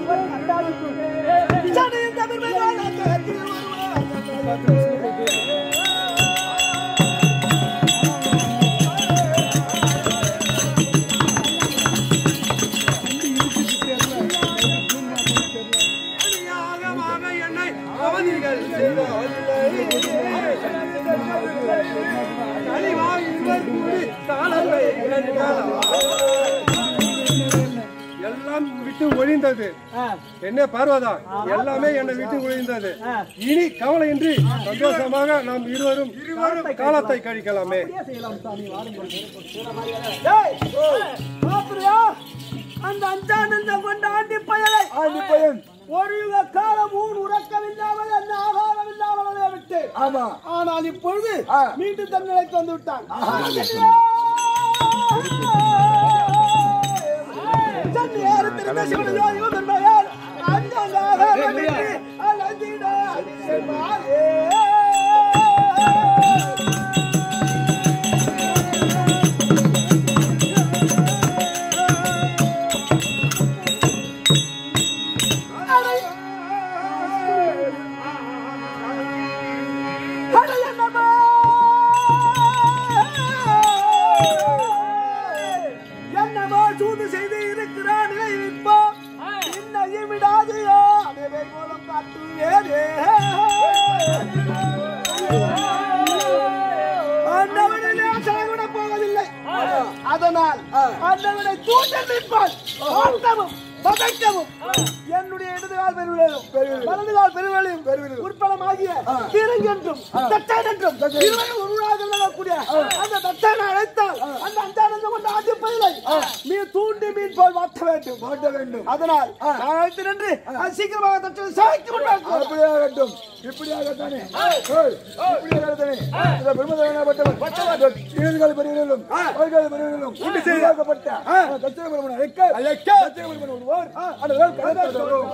சடையின் தமிழ்மையான கரத்தில் அநியாயமாக என்னை அவதிகள் செய்தார்கள். கனிவாய் இவர் கூடி காலத்தை இழந்தார். எல்லாம் விட்டு ஒழிந்தது என்ன பார்வதா எல்லாமே என்னை விட்டு ஒழிந்தது இனி கவலையின்றி சந்தோஷமாக நாம் இருவரும் காலத்தை கழிக்கலாமே பாப்புரியா அந்த அஞ்சானந்தம் கொண்ட ஆண்டி பயலை ஆண்டி பையன் ஒரு யுக காலம் ஊன் உறக்கமில்லாமல் அந்த ஆகாரம் இல்லாமல் விட்டு ஆமா ஆனால் இப்பொழுது ஆ. மீண்டும் தன் நிலைக்கு வந்து விட்டான் தன் ஏறு திரும்ப சிவனையோ இவன் என்பதால் அஞ்சாங்க அலந்திட செல்வாயே என்னமோ சூது செய்து இருக்கிறான் இப்போ இன்னையும் விடாதையோ அதே மூலம் காட்டுவேனே அண்ணவனை சாகுட போவதில்லை அதனால் அண்ணவனை தூண்ட நிற்பான் ஆட்டமும் பதைக்கவும் என்னுடைய இடதுகால் பெருவிலும் வலதுகால் பெருவிலும் உட்பலமாகிய தீரன் என்றும் தட்டான் என்றும் இருவரும் ஒருவராக விளங்கக்கூடிய அந்த தட்டானை அழைத்தால் அந்த அஞ்சானந்த கொண்ட ஆட்சி பயிலை நீ தூண்டி மீன் போல் மாற்ற வேண்டும் மாற்ற வேண்டும் அதனால் நான் அழைத்து நின்று அது சீக்கிரமாக தட்டை சாய்த்து கொண்டார்கள் அப்படியாகட்டும் இப்படியாகத்தானே ஏய், இப்படியாகத்தானே இந்த பிரம்மதேவனாகப்பட்டவன் கீழ்கால் பெரியவர்களும் வலதுகால் பெரியவர்களும் உண்டாக்கப்பட்ட தட்சண பிரம்மன் அழைக்க அழைக்க தட்சண பிரம்மன் ஒருவர் அந்த கலந்தாடுவோம்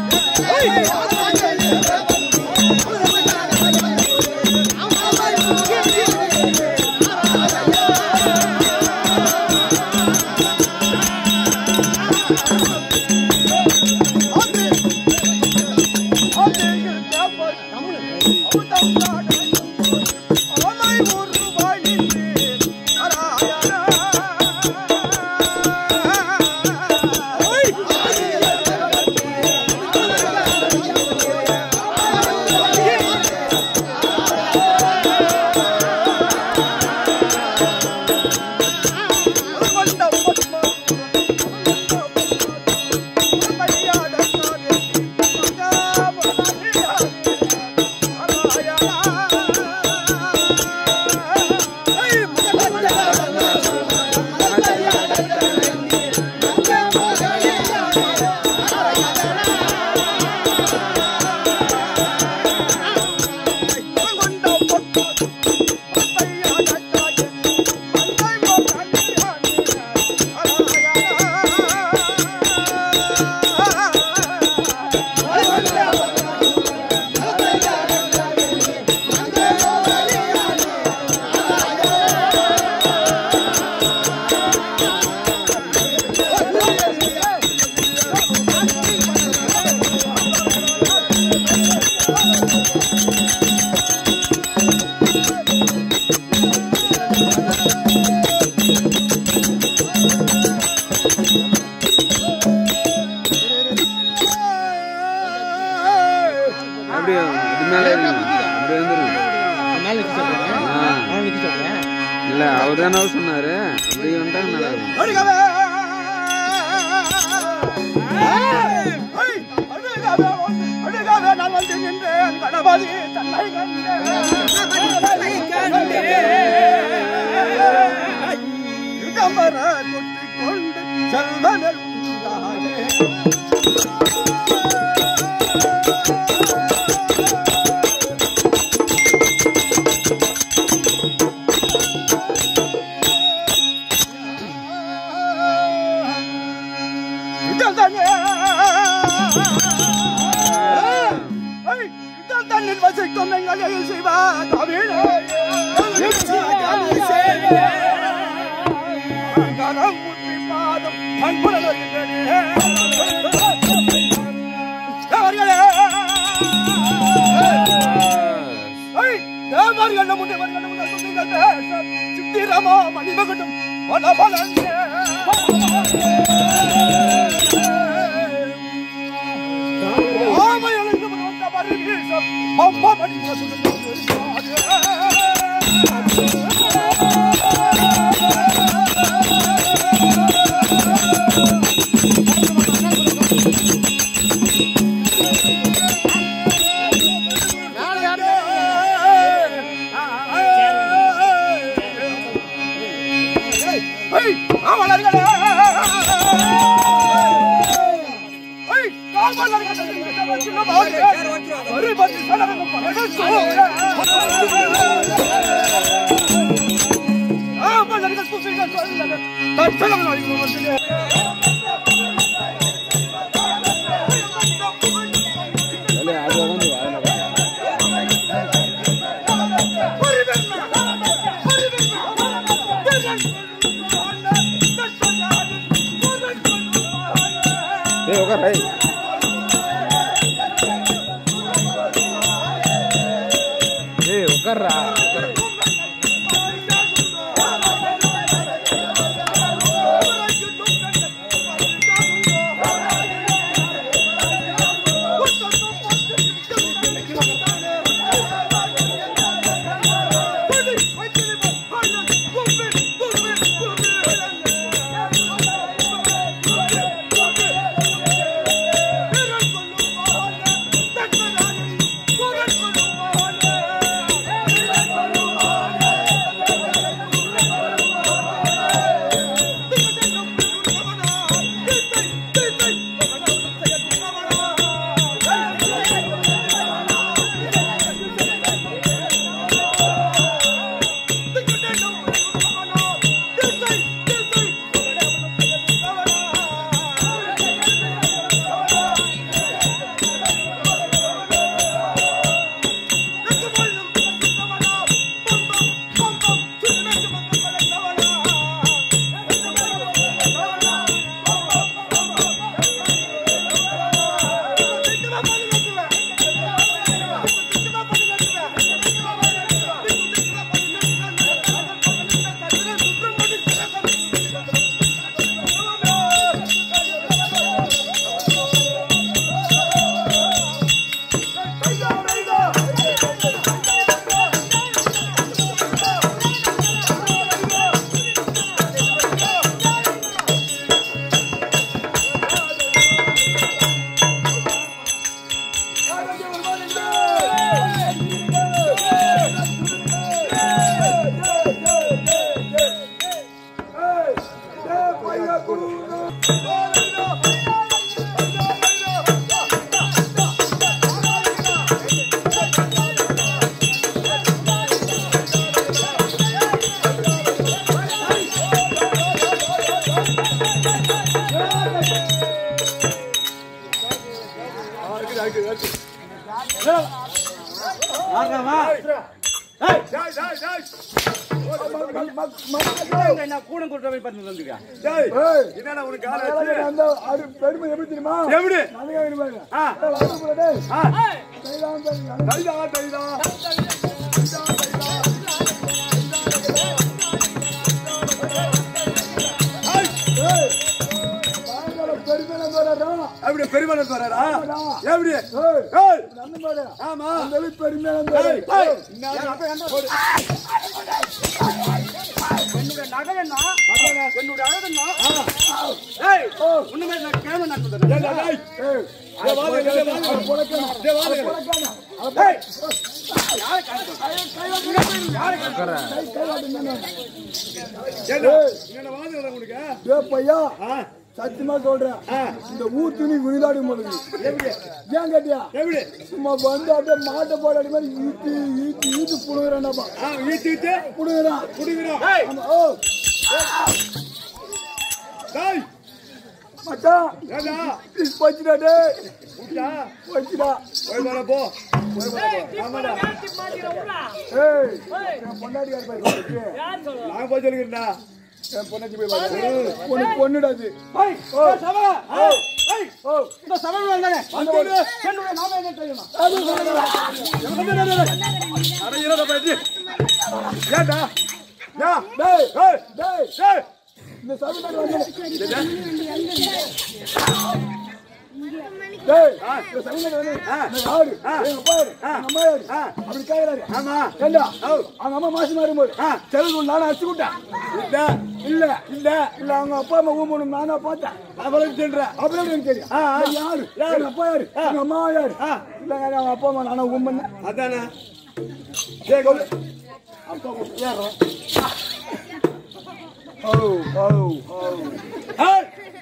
Hey! இல்ல அவர் தானே சொன்னாரு அப்படி வந்துட்டாங்க நல்லா இருக்கும் அழுகவே அழுகவே அழுகவே நான் வந்து நின்றேன் கணபதி தன்னை கண்டேன் தொட்டிக் கொண்டு செல்வனல் தண்ணில் வசிக்கும் எங்களை சிவா தமிழே கரம் முற்றி பாதம் அன்புடனே அவர்களே தேவர்கள் முன்னவர்கள் முன்னவர்கள் சித்திரமா மணிமகட்டும் பல பலங்கே ஏய் உட்கார் ஏய் ஏய் உட்கார்றா உட்கார் என்னடா உனக்கு அந்த அது பெருமை எப்படி தெரியுமா எப்படி அதுக்காக இங்க பாருங்க. ஆ. ஏய், வந்து போடு, டேய். ஆ கைதான் பாருங்க. தைதா தைதா ஏய், பாருங்க, பெருமை நம்ம வர்றோம். அப்படி பெருமளவு வராரா எப்படி ஏய், ஏய் அந்த பாரு. ஆமா அந்த அளவுக்கு பெருமை நம்ம ஏய் வர்றோம். ஏய் நான் அப்ப என்ன போடு நகை என்ன என்னுடைய அழகு என்ன ஏய் ஒண்ணுமே இல்லை கேம நடக்குது ஏண்டா, டேய். ஏய், இதை வாங்க, இதை வாங்க, அவன் பொழக்கணும். இதை வாங்க. அவன் பொழக்கணும். அவன் போய். யாரை காட்டுறது? ஏண்டா, என்னடா வாங்குறதா உனக்கு? ஏய், பையா, சத்தியமா சொல்றேன் இந்த ஊர் துணி விழுதாடி போடுது ஏன் கேட்டியா சும்மா வந்து அப்படியே மாட்டை போடாடி மாதிரி ஈட்டு ஈட்டு ஈட்டு புடுங்குறான்டாப்பா ஈட்டு ஈட்டு புடுங்குறான் புடுங்குறான் ஆமா, ஓ டேய் மச்சான் ஏடா போச்சுடா டேய் போச்சுடா போய் வர போ போய் வர போ ஆமாடா ஏய் என் பொண்டாட்டி யார் போய் பாரு நான் போய் சொல்லிக்கிறேன்டா என் பொண்டாட்டி போய் பாரு பொண்ணு பொண்ணுடா அது ஏய், ஏய், சபா. ஏய், ஏய், இந்த சபையில் வந்தானே. வந்து என்னுடைய நாமம் என்ன தெரியுமா? ஏண்டா யா டேய் ஏய் டேய் டேய் இந்த சபையில வந்து டேய் இந்த சபையில வந்து இந்த யாரு எங்க அப்பா யாரு எங்க அம்மா யாரு அப்படி கேக்குறாரு ஆமா ஏண்டா அவங்க அம்மா மாசி மாறும்போது செல்லுக்கு நானும் அடிச்சுக்கிட்டேன் இல்ல இல்ல இல்ல இல்ல அவங்க அப்பா அம்மா ஊம்பணும் நானா பார்த்தேன் அவளுக்கு சொல்றேன் அப்புறம் எனக்கு தெரியும் இது யாரு எங்க அப்பா யாரு எங்க அம்மா யாரு இல்ல அவங்க அப்பா அம்மா நானா ஊம்பண்ணேன் அதானே சரி சொல்லு அப்பா ஏறுறோம் ஓ ஓ ஓ ஹே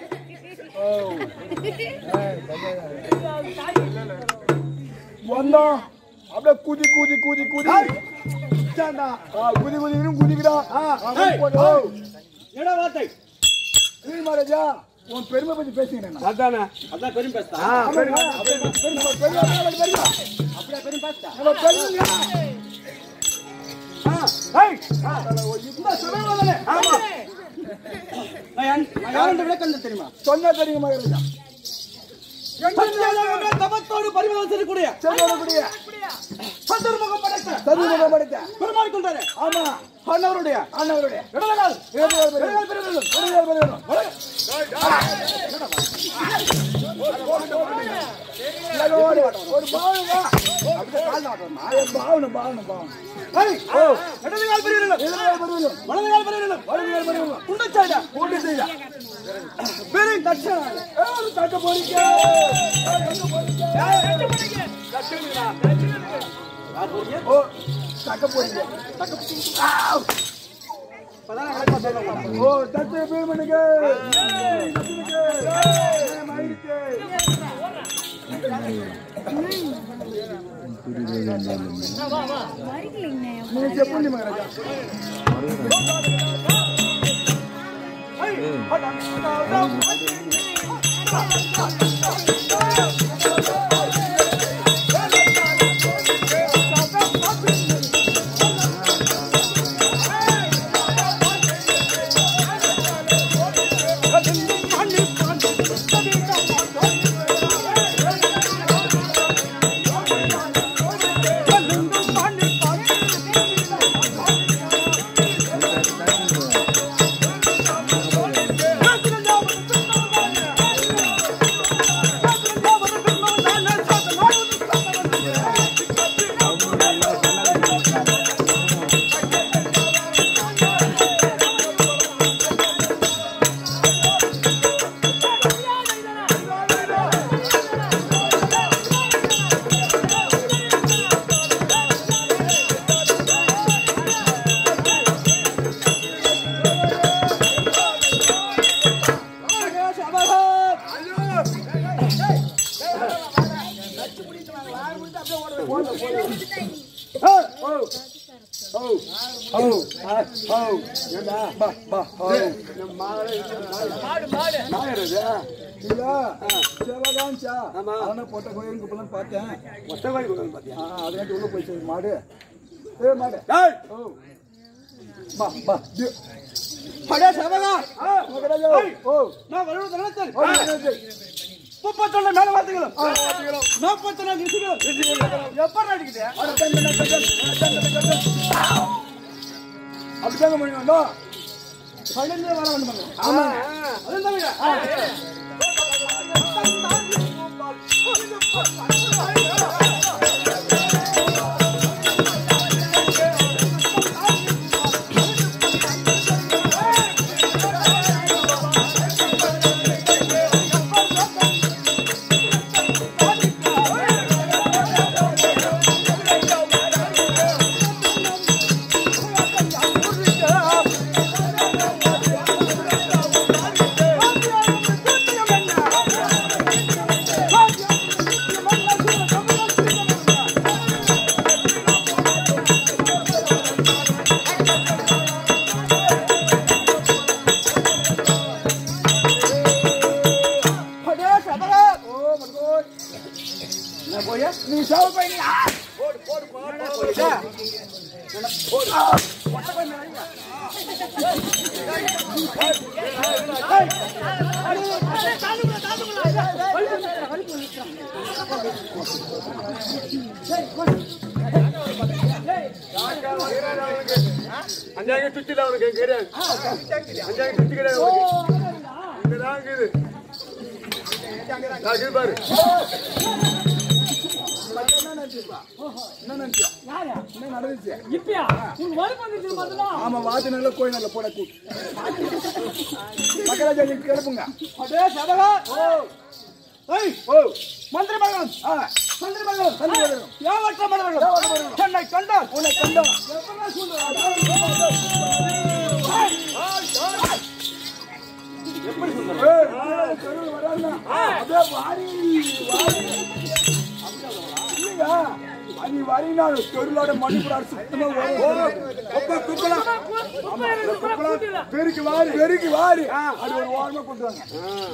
வந்தோம் அப்படியே குதி குதி குதி குதி சாண்டா ஆ குதி குதி குதிக்கிறா ஏய், என்னடா வார்த்தை? நீ மகாராஜா உன் பெருமை பத்தி பேசுகிறேன் அதானே. அதான் பெரும் பேசுதா? பெருமை பெருமை பெருமை பெருமை அப்படியா பெரும் பேசுதா? நம்ம பெருமையா ஏய், இந்த சபையில் வந்தானே. நான் யார்- நான் யார் என்று விளக்கம் தெரியுமா சொன்னா தெரியுங்க மகாராஜா சத்தியலோக தபத்தோடு பரிமளம் செய்யக்கூடிய சரி வரக்கூடிய சதுர்முகம் படைத்த சதுரமுகம் படைத்த பெருமாள் கொண்டாரு ஆமா அண்ணவருடைய அண்ணவருடைய இடவனால் வேறுபாடு பெரியவர். வேறுபாடு பெரியவர். ஒரு ஒரு பாவனா பாவன பாவன பாவன இடதுகால் பெரியவர்களும் எதிர்கால பெரியவர். வலதுகால் பெரியவர்களும் வலதுகால பெரியவர். குண்டச்சாயிடா கூட்டு செய்த. பெரிய தட்சணா ஏய், தட்ட போறீங்க. ஓ, தட்ட போறீங்க. ஆவ். ஓ, தட்டு பீமனுக்கு. தட்டுனுக்கு. ஏய், மயிலுக்கு. நீங்க చెప్పండి మహారాజా போட்ட கோயில் குப்பலாம் பார்த்தேன் ஆ, அதுக்காண்டி உள்ள போய் சரி மாடு ஏ மாடு ஓ பா பா தி- அடே சபகா ஆ, மகராஜா. ஓ நான் வருவது நினைத்தேன் ஓ, மகராஜா. முப்பத்தொன்னு மேல வார்த்தைகளும் நாற்பத்தி நாலு ரிசிகளும் எப்படி அடிக்குது அப்படிதாங்க பண்ணுவோம் பன்னெண்டு வர வேண்டும் ஆமா அதுதான் ஆ அஞ்சாங்க சுத்தில அவனுக்கு கிடையாது அஞ்சாங்க சுத்தி கிடையாது அவனுக்கு. இங்கதான் இருக்குது நான் இது பாரு என்ன நடந்துச்சு இப்பயா உங்க வறுப்பு வந்துச்சு பார்த்தா ஆமா வாத்து நல்ல கோயில் நல்ல போட கூ மக்களாஜா நீ கிளப்புங்க அடே சதகா ஓ ஏய் ஓ மந்திரி மகன் ஆ மந்திரி மகன் மந்திரி மகன் யாவற்ற மகன் சென்னை கண்டான் உன்னை கண்டான் எப்படா சொல்லுற எப்படி சொல்ற ஏய் தெருவுல வராங்க அப்படியே வாரி வாரி இல்லையா அனி வரினா தெருளோட மணிப்புற சுத்தமா வரும் ஒப்ப குப்பலாம் பெருக்கு வாரி பெருக்கு வாரி அது ஒரு ஓரமா கொண்டு வாங்க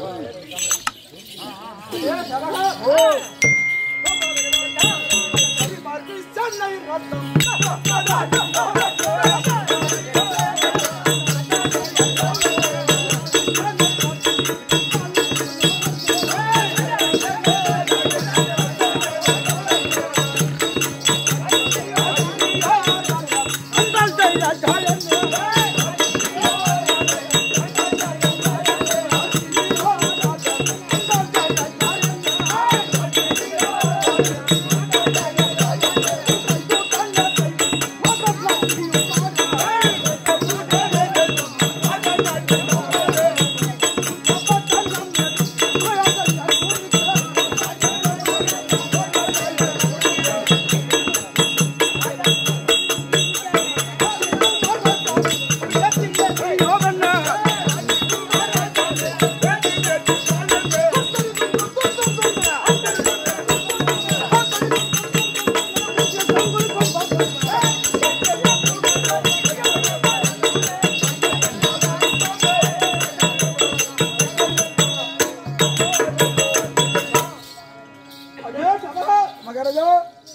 மகாராஜா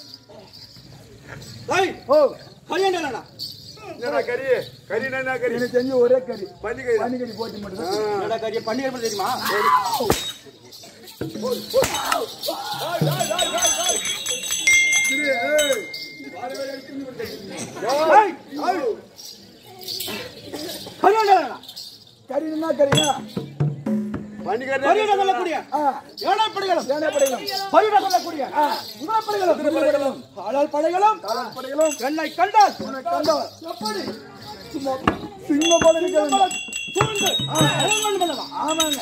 ஓ கல்யாணம் என்னடா கறி கறி என்ன கறி எனக்கு தெரிஞ்ச ஒரே கறி பன்னிக்கறி பன்னிக்கறி போட்டு மட்டும் கறி பன்னிக்கறி தெரியுமா கறினா கறினா பன்னிக்கறி பரியிட சொல்லக்கூடிய ஏழைப்படைகளும் ஏழைப்படைகளும் பரியிட சொல்லக்கூடிய குதிரைப்படைகளும் குதிரைப்படைகளும் காலால் படைகளும் காலால் படைகளும் என்னை கண்டால் உன்னை கண்டால் எப்படி சும்மா சிங்கம் போல இருக்க வேண்டும் சூழ்ந்து அரண்மனை பண்ணலாம் ஆமாங்க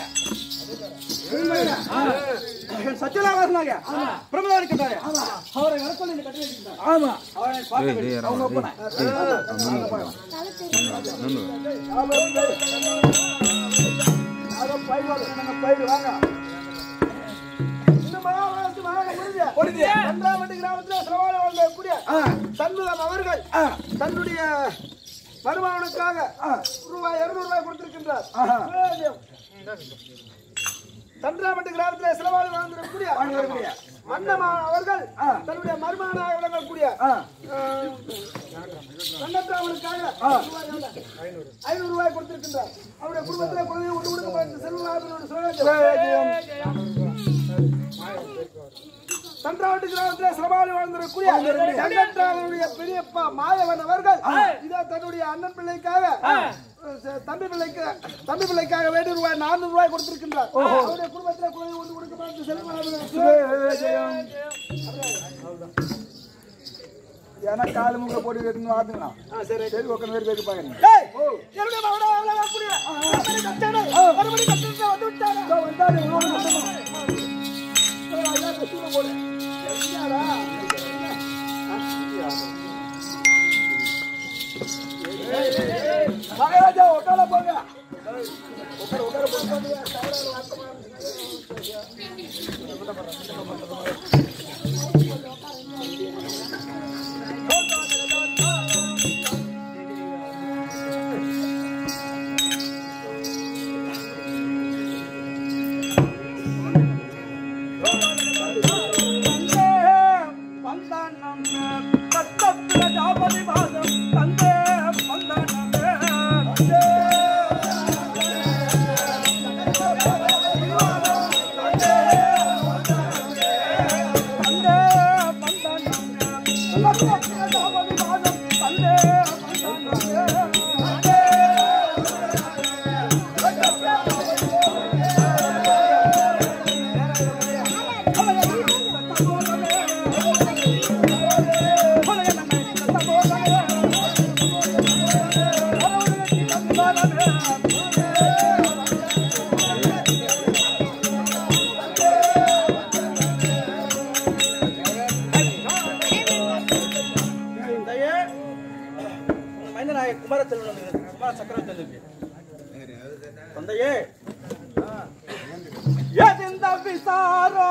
சத்யநாராயணாக பிரபலம் இருக்கின்றாரு அவரை வர சொல்லி கட்டி வைக்கின்றார் ஆமா அவரை பார்க்க வேண்டும் அவங்க ஒப்பனை யாரோ பயிர் வாங்க, நாங்க பயிர் வாங்க. இந்த மகாபாரதத்து மகான முடிஞ்சு. பன்றாவட்டி கிராமத்திலே சிரமமான வாழ்ந்தக்கூடிய சண்முகம் அவர்கள் தன்னுடைய மருமகனுக்காக ரூபாய் இருநூறு ரூபாய் கொடுத்திருக்கின்றார் தன்றாமட்டு கிராமத்திலே சிலவாளி வாழ்ந்திருக்கக்கூடிய மன்னமா அவர்கள் தன்னுடைய மருமகனாக விளங்கக்கூடிய கண்ணத்தாவனுக்காக ஐநூறு ரூபாய் கொடுத்திருக்கின்றார் அவருடைய குடும்பத்தில் குழந்தை ஒன்று கொடுக்கப்பட்ட செல்வநாதனோட சுழற்சி தன்றாவட்டி கிராமத்தில் சிரமாலி வாழ்ந்திருக்கக்கூடிய கண்ணத்தாவனுடைய பெரியப்பா மாயவன் அவர்கள் இதோ தன்னுடைய அண்ணன் பிள்ளைக்காக அஹ், தம்பி பிள்ளைக்கு தம்பி பிள்ளைக்காக வேண்டிய ரூபாய் நானூறு ரூபாய் கொடுத்திருக்கின்றார் அவருடைய குடும்பத்தில் குழந்தை ஒன்று கொடுக்கப்பட்ட செல்வநாதன் ஏன்னா காலு முக போட்டு வைக்கணும் ஆத்துங்களா சரி சரி உட்காந்து வேறு பேருக்கு பாருங்க என்னுடைய மகனா அவளை வரக்கூடிய மறுபடி கட்டணை மறுபடி கட்டணை வந்து விட்டாரா வந்தாரு போடு என்னடா மகாராஜா உட்கார போங்க உட்கார உட்கார போங்க வந்தானம் கத்தத்துல ஜாபதி பாதம் தந்தே வந்தானமே மைந்தனாய குமாரச்செல்வன் வந்திருக்கிறார். குமார சக்கரவர்த்தி தந்தையே எதிந்த விசாரோ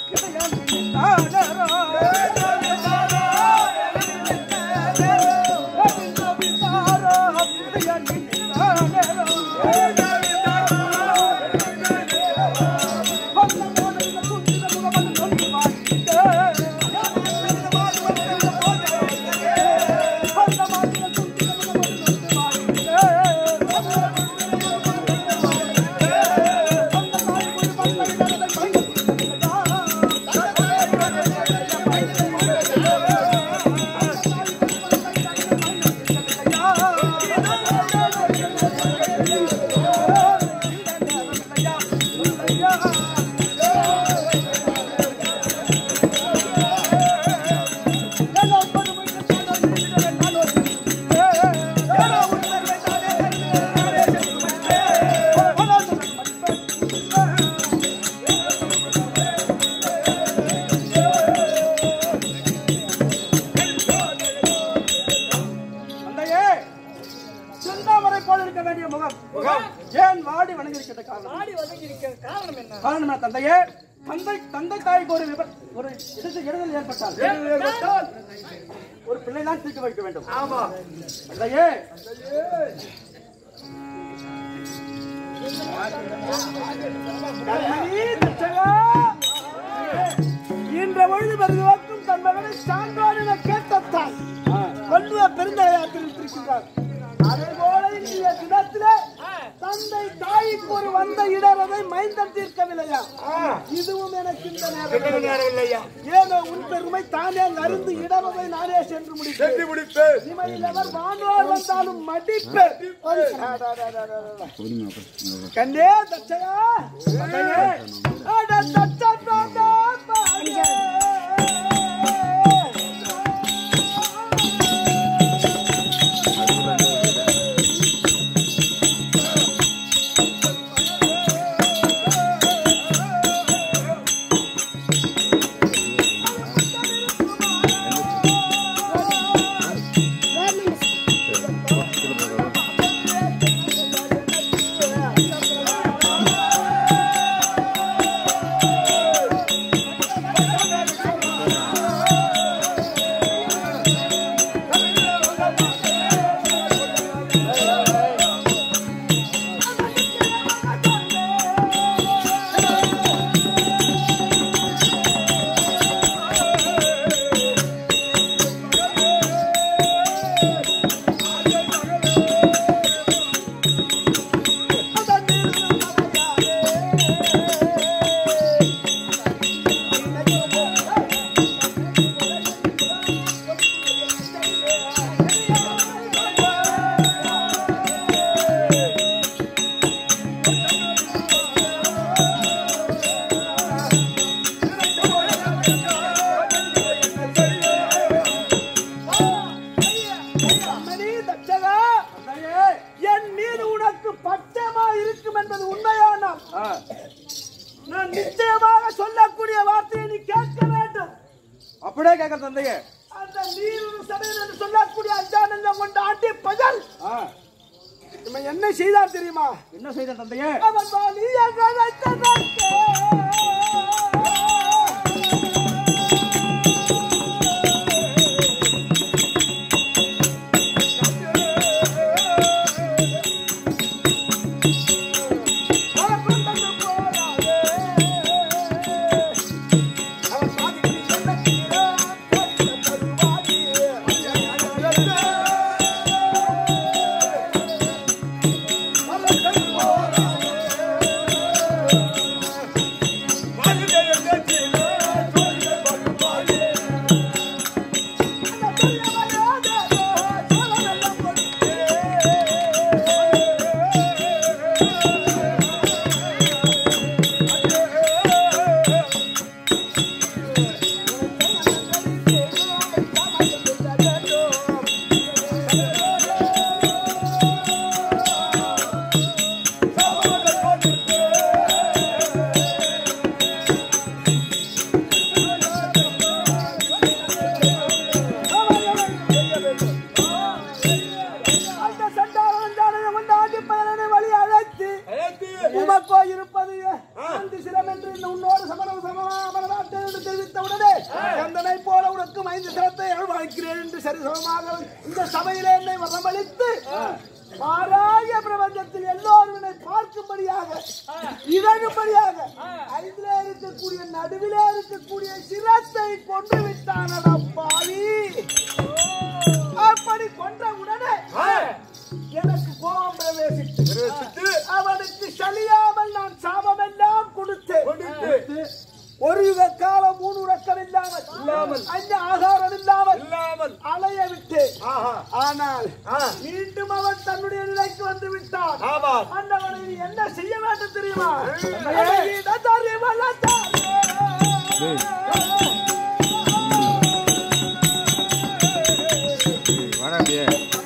தந்தையே செந்தாமரை போல இருக்க வேண்டிய முகம் ஏன் வாடி வணங்கியிருக்கிற காரணம் ஆடி ஒதுங்கி இருக்கிற காரணம் என்ன காரணம் என்ன தந்தையே தந்தை தந்தை தாய்க்கு ஒரு விபத் ஒரு இடத்தில் இடத்தில் ஏற்பட்டால் ஏற்பட்டால் ஒரு பிள்ளை தான் தீர்க்க வைக்க வேண்டும் ஆமா தந்தையே கண்மணி தச்சகா, இன்ற பொழுது பெருதுவாக்கும் தன் மகனை சான்றோர் என கேட்டத்தான் வள்ளுவ பெருந்தகையாத்தில் இருக்கின்றார் அதே போல இன்றைய தினத்திலே தந்தை தாய்க்கு ஒரு வந்த இடரதை மைந்தன் தீர்க்கவில்லையா இதுவும் எனக்கு இந்த நேரம் இல்லையா ஏனோ உன் பெருமை தானே அருந்து இடரதை நானே சென்று முடிப்பேன் முடிப்பேன் இமையிலவர் வானோர் வந்தாலும் மடிப்பேன் கண்ணே தச்சகா தந்தையே, அட தச்சா பாடா அம்மணி தட்சகா, என் மீது உனக்கு பட்சமா இருக்கும் என்பது உண்மையானால் நான் நிச்சயமாக சொல்லக்கூடிய வார்த்தையை நீ கேட்க வேண்டும் அப்படியே கேட்க தந்தையே அந்த நீர் சபையில் என்று சொல்லக்கூடிய அஞ்சானந்தம் கொண்ட ஆண்டி பகல் இவன் என்ன செய்தார் தெரியுமா என்ன செய்த தந்தையே அவன் வாலியாக வைத்ததற்கு வாலிபர்கள் அந்த சண்டாளன் தானே வந்து ஆண்டி பயலனை வழி அழைத்து உமக்கோ இருப்பது அந்த சிரம் என்று இந்த உன்னோடு சமணம் சமமாமனாட்டை என்று தெரிவித்த உடனே கந்தனை போல உனக்கும் ஐந்து சிரத்தை அருள்வாய்க்கிறேன் என்று சரி சமமாக இந்த சபையிலே என்னை வரமளித்து மாறாய பிரபஞ்சத்தில் எல்லோரும் என்னை பார்க்கும்படியாக இறங்கும்படியாக ஐந்திலே இருக்கக்கூடிய நடுவிலே இருக்கக்கூடிய சிரத்தை கொண்டு விட்டானடா பாவி அப்படி கொன்ற உடனே எனக்கு கோபம் பிரவேசித்து அவனுக்கு சலியாமல் நான் சாபமெல்லாம் கொடுத்தேன் ஒரு யுக காலம் மூணு உறக்கம் இல்லாமல் இல்லாமல் அஞ்சு ஆகாரம் இல்லாமல் இல்லாமல் அலைய விட்டு ஆனால் மீண்டும் அவன் தன்னுடைய நிலைக்கு வந்து விட்டான் அந்தவனை நீ என்ன செய்ய வேண்டும் தெரியுமா அழகிட தறிவல வாடா அப்படியே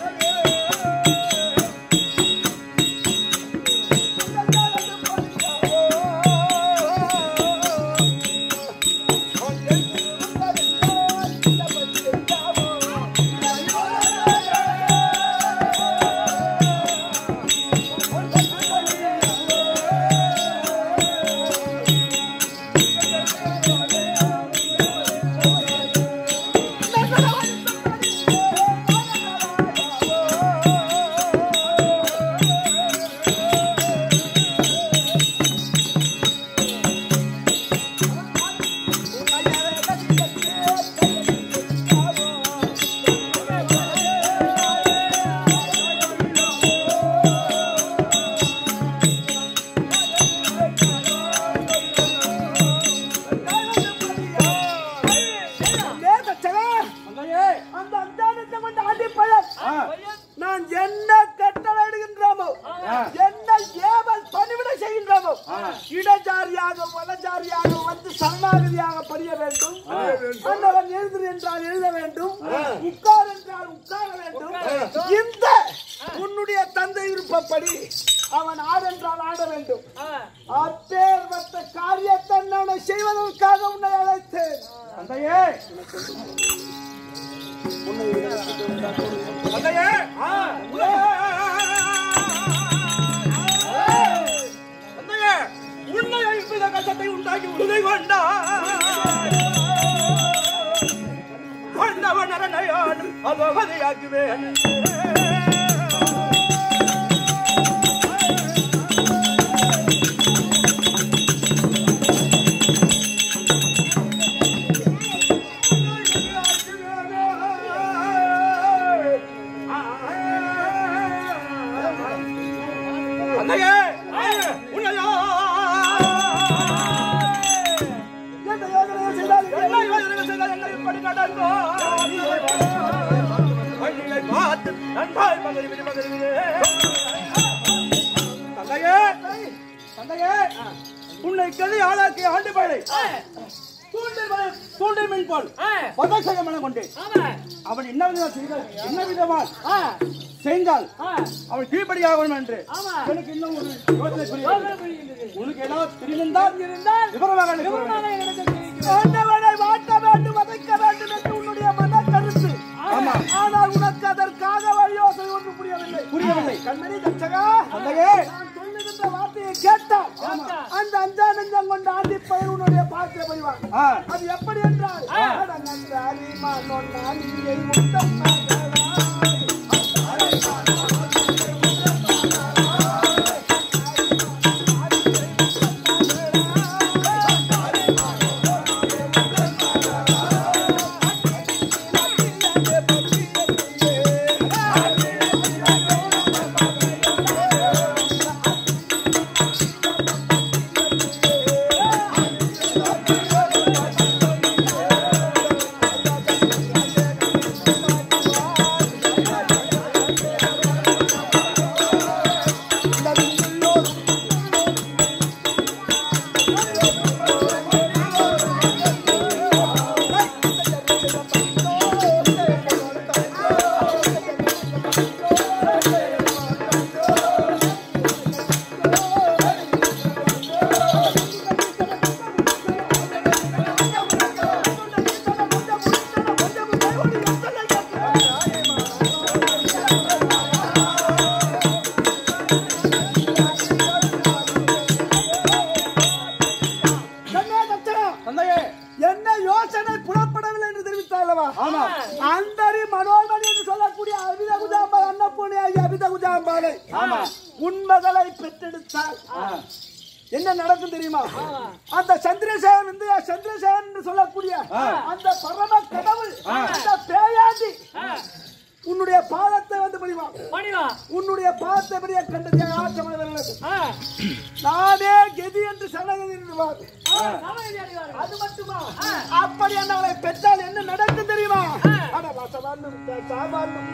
அந்த அஞ்சானத்தை கொண்டு அடிப்பயன் நான் என்ன கட்டளையிடுகின்றோமோ என்ன ஏவல் பணிவிட செய்கின்றோமோ இடஜாரியாக வலஜாரியாக வந்து சரணாகதியாக பணிய வேண்டும் அன்னவன் எழுது என்றால் எழுத வேண்டும் உட்கார் என்றால் உட்கார வேண்டும் இந்த உன்னுடைய தந்தை விருப்பப்படி அவன் ஆடென்றால் ஆட வேண்டும் அப்பேற்பட்ட காரியத்தை நான் செய்வதற்காக உன்னை அழைத்தேன் தந்தையே உன்னை அழிப்பத கஷ்டத்தை உண்டாக்கி உறுதி கொண்டா கொண்டவன் அரணையான் அபகதியாக்குவேன் அன்னையே உன்னையா எந்த யோசனையை செய்தால் என்னை வயதில் செய்த என்னை இப்படி நடந்தோ? கண்ணிலை பார்த்து நன்றாய் பகரி விதி பகரிவிதே. தந்தையே தந்தையே உன்னை கதி ஆளாக்கி ஆண்டு பயலை தூண்டில் மலை- தூண்டில் மீன் போல் பதசக மனம் கொண்டு அவன் என்ன விதமா செய்தால் என்ன விதமா செய்தால் அவன் கீழ்படியாகணும் என்று எனக்கு இன்னும் ஒரு யோசனை புரிகிறது. உனக்கு ஏதாவது தெரிந்தால் இருந்தால் விவரமாக எனக்கு கூற வேண்டும். ஆண்டவனை வாட்ட வேண்டும் வதைக்க வேண்டும் என்று உன்னுடைய மன கருத்து ஆனால் உனக்கு அதற்காக வழி யோசனை ஒன்று புரியவில்லை புரியவில்லை. கண்மணி தச்சகா தந்தையே. நான் சொல்லுகின்ற வார்த்தையை கேட்டால் அந்த அஞ்சா நெஞ்சம் கொண்ட ஆண்டி பயிர் உன்னுடைய பாத்திர பறிவான் ஆ. அது எப்படி என்றால் அடங்கன்றாரி மன்னொன்னாலியை முத்தம் மகளா. அந்த குஜாம்பாலை உன் மகளை பெற்றெடுத்தால் என்ன நடக்கும் தெரியுமா அந்த சந்திரசேகர் வந்து சந்திரசேகர் என்று சொல்லக்கூடிய அந்த பரம கடவுள் அந்த பேயாண்டி உன்னுடைய பாதத்தை வந்து பணிவான் மணிவா உன்னுடைய பாதத்தை பணிய கண்டது ஆற்றமனவர்கள் ஆ நானே கெதி என்று சரணகதி நின்றுவார் சமையல் அடிவார்கள் அது மட்டுமா அப்படி என்னவளை பெற்றால் என்ன நடக்கும் தெரியுமா அட வசவானும் சாமானும்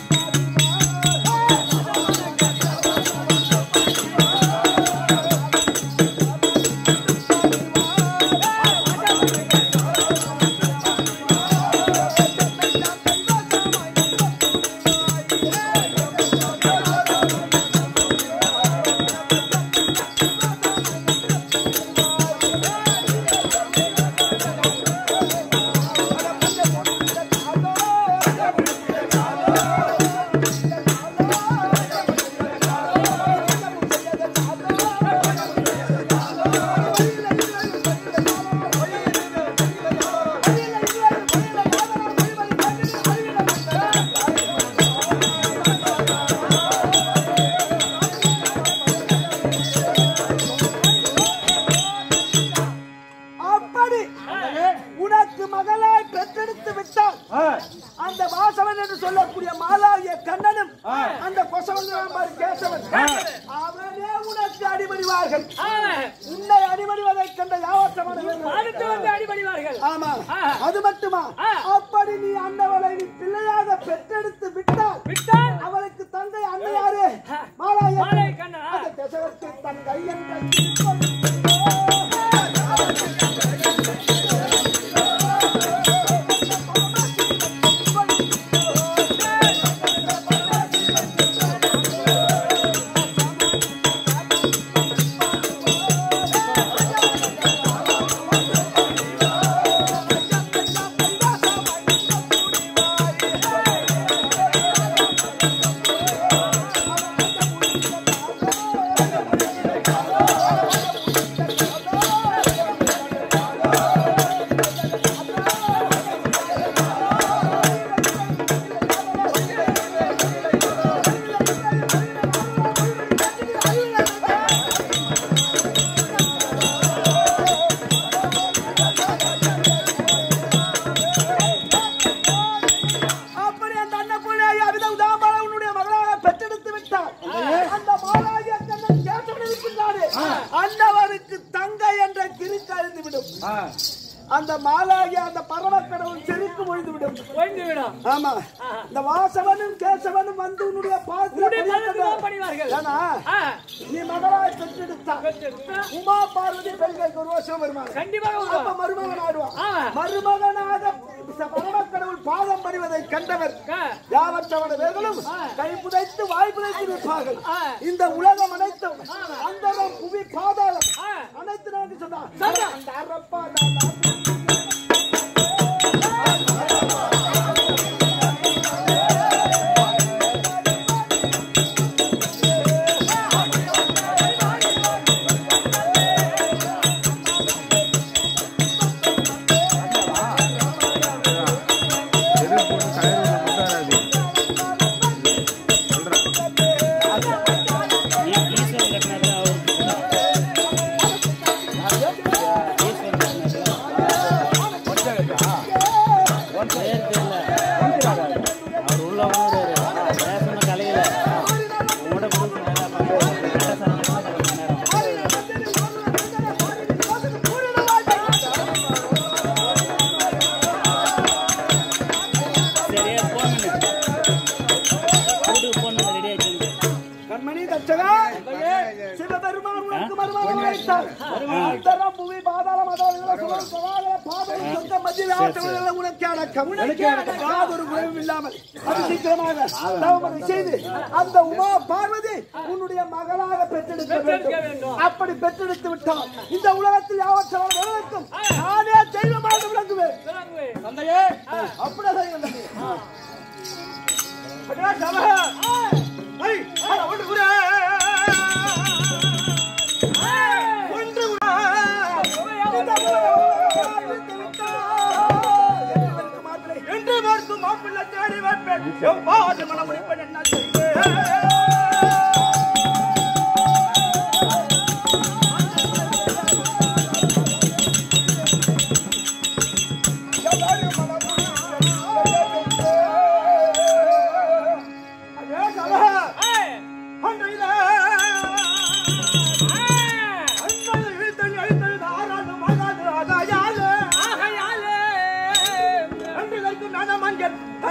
அப்படி உனக்கு மகளாய் பெற்றெடுத்து விட்டால் அந்த வாசவன் என்று சொல்லக்கூடிய மாலாகிய கண்ணனும் அந்த கொசவன் பாரு கேசவன் அவனே உனக்கு அடிபடிவார்கள் உன்னை அடிபடிவதைக் கண்ட யாவற்றமான அடுத்து வந்து அடிபடிவார்கள் ஆமா அது மட்டுமா அப்படி நீ அண்ணவளை நீ பிள்ளையாக பெற்றெடுத்து விட்டால் விட்டால் அவளுக்கு தந்தை அண்ணன் யாரு மாலாய மாலை கண்ணா அந்த தசவத்தை தன் கையன் அப்படி அந்த அன்னபூர்ணியாகி அபித உதாபால உன்னுடைய மகளாக பெற்றெடுத்து விட்டார் அந்த மாலாகிய கண்ணன் கேட்டவன் இருக்கின்றாரு அன்னவருக்கு தங்கை என்ற கிறுக்கு அழிந்து விடும் அந்த மாலாகிய அந்த பரமக்கடவுள் செருக்கு ஒழிந்து விடும் ஓய்ந்து விடும் ஆமா இந்த வாசவனும் கேசவனும் வந்து உன்னுடைய பாதத்தில் உன்னுடைய பாதத்தில் பணியட்டும். பணிவார்கள். ஏன்னா, ஆ, நீ மகளாய் பெற்றெடுத்தா பெற்றெடுத்தா. உமா பார்வதி பெண்களுக்கு ஒரு வருஷம் வருமானம் கண்டிப்பாக அப்ப உருவம். மருமகன் ஆடுவான் ஆ. மருமகனாக பரமக்கடவுள் பாதம் பணிவதை கண்டவர் ஆ. யாவற்றவனவர்களும் கை புதைத்து வாய் புதைத்து நிற்பார்கள் ஆ. இந்த உலகம் அனைத்தும் அந்தரம் புவி பாதாளம் ஆ. அனைத்து நாட்டு சொன்னார் சொன்னா. அந்த அரப்பா நான் நான் எது போட்டு கயிறு போட்டு அவர் உள்ள வந்து பேசணும் கலையில உங்களோட சரியா போங்க வீட்டுக்கு போன ரெடி ஆயிடுச்சு கண்மணி தச்சகா சிவபெருமான் உனக்கு மருமகன் அழைத்தார் அந்தரம் புவி பாதாளம் அதோடு சுவர் சவால பாதம் சொந்த மத்தியில் ஆட்டவர்கள் உனக்கு அடக்கம் யாதொரு குறைவும் இல்லாமல் அது சீக்கிரமாக தவமதை செய்து அந்த உமா பார்வதி உன்னுடைய மகளாக பெற்றெடுக்க பெற்றெடுக்க வேண்டும் வேண்டும். அப்படி பெற்றெடுத்து விட்டால் இந்த உலகத்தில் யாவற்றவர்கள் விளக்கும் நானே தெய்வமாக விளங்குவேன் விளங்குவே. தந்தையே அப்படியே செய்யுங்கள் தந்தையே. அடடா, சபா. ஐ, அட, ஒன்று கூட. ஒன்று கூட. இந்த உலகம் வாழ்ந்து விட்டால் என்று மாப்பிள்ளை, என்று பார்க்கும் மாப்பிள்ளை தேடி வைப்பேன் எவ்வாறு மனம் முடிப்பேன் என்ன செய்வேன்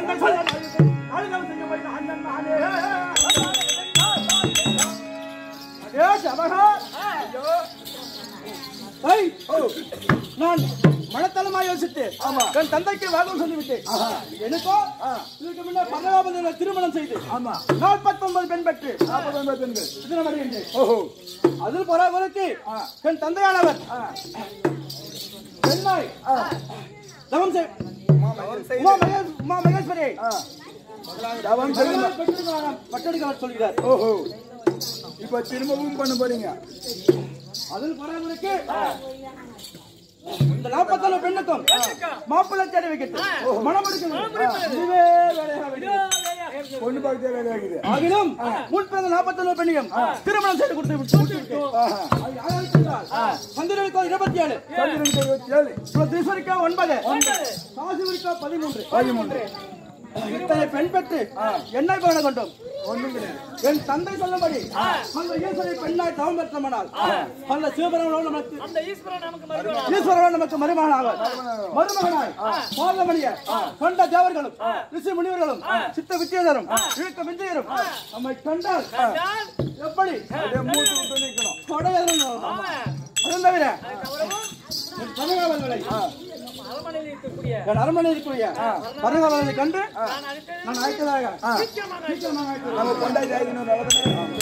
தங்கள் சொல்ல அழுதல் செய்ய போய் அண்ணன் நானே அடே சபகா ஐய், நான் மனத்தளமா யோசித்து என் தந்தைக்கு வாகம் சொல்லிவிட்டேன் எனக்கோ இதற்கு முன்னர் பரவாபதியில திருமணம் செய்து ஆமா நாற்பத்தொன்பது பெண் பெற்று நாற்பது ஒன்பது பெண்கள் திருமணம் அடைகின்றேன் ஓஹோ அதில் பராபரக்கு என் தந்தையானவர் பெண்ணாய் தவம் செய் உமா மகேஷ் உமா மகேஸ்வரி தவம் செய்யணும் பட்டடிக்காரர் சொல்கிறார் ஓஹோ இப்ப திரும்பவும் பண்ண போறீங்க அதில் பராபரக்கு இந்த நாற்பத்தாலு பெண்ணுக்கும் மாப்பிள்ளை தேடி வைக்கட்டும் மனம் எடுக்கணும் இதுவே வேலையாக வேண்டும். பொண்ணு பார்த்து வேலையாகுது ஆகிலும் முன் பிறந்த நாற்பத்தொன்னு பெண்ணையும் திருமணம் செய்து கொடுத்து விட்டு அது யாராருக்கு என்றால், சந்திரனுக்கோ இருபத்தி ஏழு சந்திரனுக்கு இருபத்தி ஏழு திருஸ்வரிக்கோ ஒன்பது காசிவரிக்கோ பதிமூன்று பதிமூன்று இத்தனை பெண் பெற்று என்னை போன கொண்டோம் ஒண்ணும் கிடையாது என் தந்தை சொல்லும்படி அந்த ஈஸ்வரை பெண்ணாய் தவம் பெற்றமனால் அந்த சிவபெருமானோடு நமக்கு அந்த ஈஸ்வரன் நமக்கு மறுபடியும் ஈஸ்வரன் நமக்கு மருமகனாக மருமகனாய் பார்வமணிய கொண்ட தேவர்களும் ரிஷி முனிவர்களும் சித்த வித்தியதரும் இழுக்க விஞ்சயரும் நம்மை கண்டால் எப்படி அப்படியே மூச்சு விட்டு நிக்கணும் கொடையரும் அதன் தவிர என் பரகாவல்களை அரண்மனையில் இருக்கக்கூடிய என் அரண்மனை இருக்கக்கூடிய பரகாவலனை கண்டு நான் அழைத்து நான் அழைத்ததாக சீக்கிரமாக சீக்கிரமாக அழைத்ததாக. நம்ம கொண்டாடி ஆகணும்